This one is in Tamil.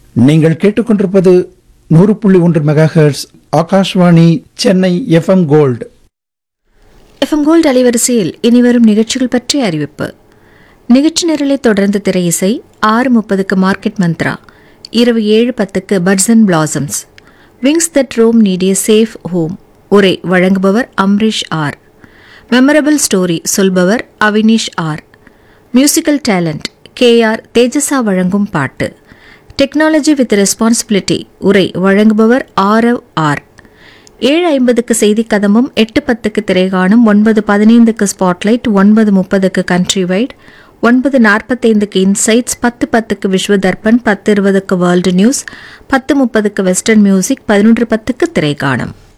நீங்கள் கேட்டுக்கொண்டிருப்பது நூறு புள்ளி ஒன்று megahertz Akashvani Chennai FM gold FM gold அலைவரிசையில் இனிவரும் நிகழ்ச்சிகள் பற்றிய அறிவிப்பு நிகழ்ச்சி நிரலை தொடர்ந்து திரை இசை ஆறு முப்பதுக்கு மார்க்கெட் மந்த்ரா இரவு ஏழு பத்துக்கு buds and blossoms wings that roam நீடிய சேஃப் ஹோம் உரை வழங்குபவர் அம்ரீஷ் ஆர் மெமரபிள் ஸ்டோரி சொல்பவர் Avinish R musical talent K R Tejasa வழங்கும் பாட்டு டெக்னாலஜி வித் ரெஸ்பான்சிபிலிட்டி உரை வழங்குபவர் ஆரவ் ஆர் ஏழு ஐம்பதுக்கு செய்தி கதமும் எட்டு பத்துக்கு திரைகாணும் ஒன்பது பதினைந்துக்கு ஸ்பாட்லைட் ஒன்பது முப்பதுக்கு கண்ட்ரி வைட் ஒன்பது நாற்பத்தைந்துக்கு இன்சைட்ஸ் பத்து பத்துக்கு விஸ்வ தர்ப்பன் பத்து இருபதுக்கு வேர்ல்டு நியூஸ் பத்து முப்பதுக்கு வெஸ்டர்ன் மியூசிக் பதினொன்று பத்துக்கு திரைகாணும்